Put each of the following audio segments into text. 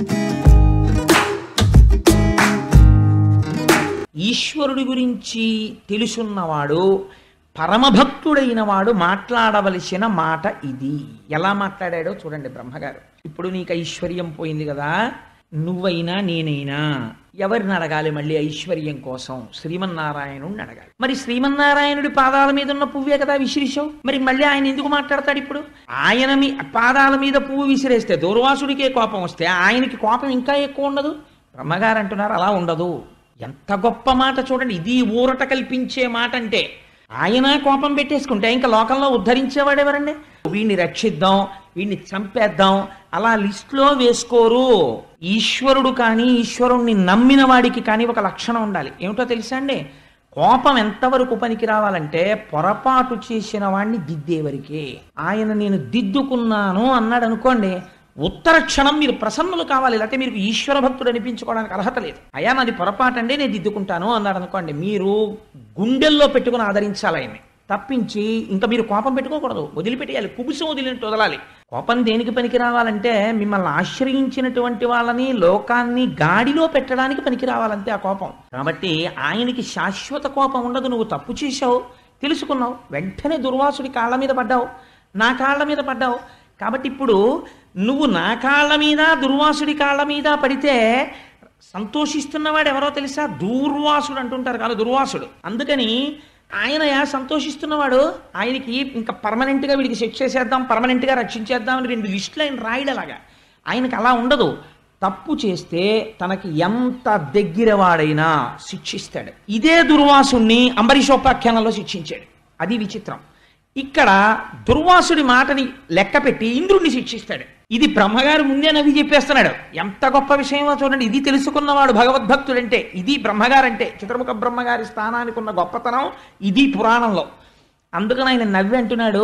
ఈశ్వరుడి గురించి తెలుసున్నవాడు పరమభక్తుడైన వాడు మాట్లాడవలసిన మాట ఇది ఎలా మాట్లాడాడో చూడండి బ్రహ్మగారు ఇప్పుడు నీకు ఐశ్వర్యం పోయింది కదా నువ్వైనా నేనైనా ఎవరిని అడగాలి మళ్ళీ ఐశ్వర్యం కోసం శ్రీమన్నారాయణుడిని అడగాలి మరి శ్రీమన్నారాయణుడి పాదాల మీద ఉన్న పువ్వే కదా విసిరిశావు మరి మళ్ళీ ఆయన ఎందుకు మాట్లాడతాడు ఇప్పుడు ఆయన మీ పాదాల మీద పువ్వు విసిరేస్తే దూర్వాసుడికే కోపం వస్తే ఆయనకి కోపం ఇంకా ఎక్కువ ఉండదు బ్రహ్మగారు అంటున్నారు అలా ఉండదు ఎంత గొప్ప మాట చూడండి ఇది ఊరట కల్పించే మాట అంటే ఆయన కోపం పెట్టేసుకుంటే ఇంకా లోకంలో ఉద్ధరించేవాడు ఎవరండి వీడిని రక్షిద్దాం వీడిని చంపేద్దాం అలా లిస్టులో వేసుకోరు ఈశ్వరుడు కానీ ఈశ్వరుణ్ణి నమ్మిన వాడికి కానీ ఒక లక్షణం ఉండాలి ఏమిటో తెలుసా అండి కోపం ఎంతవరకు పనికి రావాలంటే పొరపాటు చేసిన వాడిని దిద్దేవరికే ఆయన నేను దిద్దుకున్నాను అన్నాడు అనుకోండి ఉత్తర క్షణం మీరు ప్రసన్నులు కావాలి లేకపోతే మీరు ఈశ్వర భక్తుడు అనిపించుకోవడానికి అర్హత లేదు అయ్యా నాది పొరపాటండి నేను దిద్దుకుంటాను అన్నాడు అనుకోండి మీరు గుండెల్లో పెట్టుకుని ఆదరించాలి ఆయన్ని తప్పించి ఇంకా మీరు కోపం పెట్టుకోకూడదు వదిలిపెట్టేయాలి కుబుసం వదిలినట్టు వదలాలి కోపం దేనికి పనికి రావాలంటే మిమ్మల్ని ఆశ్రయించినటువంటి వాళ్ళని లోకాన్ని గాడిలో పెట్టడానికి పనికి రావాలంతే ఆ కోపం కాబట్టి ఆయనకి శాశ్వత కోపం ఉండదు నువ్వు తప్పు చేశావు తెలుసుకున్నావు వెంటనే దుర్వాసుడి కాళ్ళ మీద పడ్డావు నా కాళ్ళ మీద పడ్డావు కాబట్టి ఇప్పుడు నువ్వు నా కాళ్ళ మీద దుర్వాసుడి కాళ్ళ మీద పడితే సంతోషిస్తున్నవాడు ఎవరో తెలుసా దూర్వాసుడు అంటుంటారు కాదు దుర్వాసుడు అందుకని ఆయన సంతోషిస్తున్నవాడు ఆయనకి ఇంకా పర్మనెంట్గా వీడికి శిక్ష చేసేద్దాం పర్మనెంట్గా రక్షించేద్దాం అని రెండు లిస్టులు ఆయన రాయడలాగా ఆయనకి అలా ఉండదు తప్పు చేస్తే తనకి ఎంత దగ్గర వాడైనా శిక్షిస్తాడు ఇదే దుర్వాసుణ్ణి అంబరీషోపాఖ్యానంలో శిక్షించాడు అది విచిత్రం ఇక్కడ దుర్వాసుడి మాటని లెక్క పెట్టి ఇంద్రుణ్ణి శిక్షిస్తాడు ఇది బ్రహ్మగారు ముందే నవ్వి చెప్పేస్తున్నాడు ఎంత గొప్ప విషయమో చూడండి ఇది తెలుసుకున్నవాడు భగవద్భక్తుడంటే ఇది బ్రహ్మగారంటే చిత్రముఖ బ్రహ్మగారి స్థానానికి ఉన్న గొప్పతనం ఇది పురాణంలో అందుకని ఆయన నవ్వి అంటున్నాడు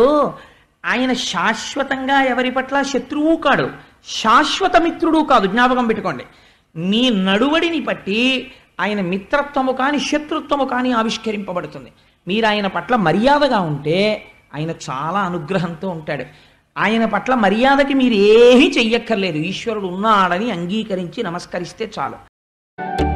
ఆయన శాశ్వతంగా ఎవరి పట్ల శత్రువు కాడు శాశ్వత మిత్రుడు కాదు జ్ఞాపకం పెట్టుకోండి మీ నడువడిని బట్టి ఆయన మిత్రత్వము కానీ శత్రుత్వము కానీ ఆవిష్కరింపబడుతుంది మీరు ఆయన పట్ల మర్యాదగా ఉంటే ఆయన చాలా అనుగ్రహంతో ఉంటాడు ఆయన పట్ల మర్యాదకి మీరు ఏమీ చెయ్యక్కర్లేదు ఈశ్వరుడు ఉన్నాడని అంగీకరించి నమస్కరిస్తే చాలు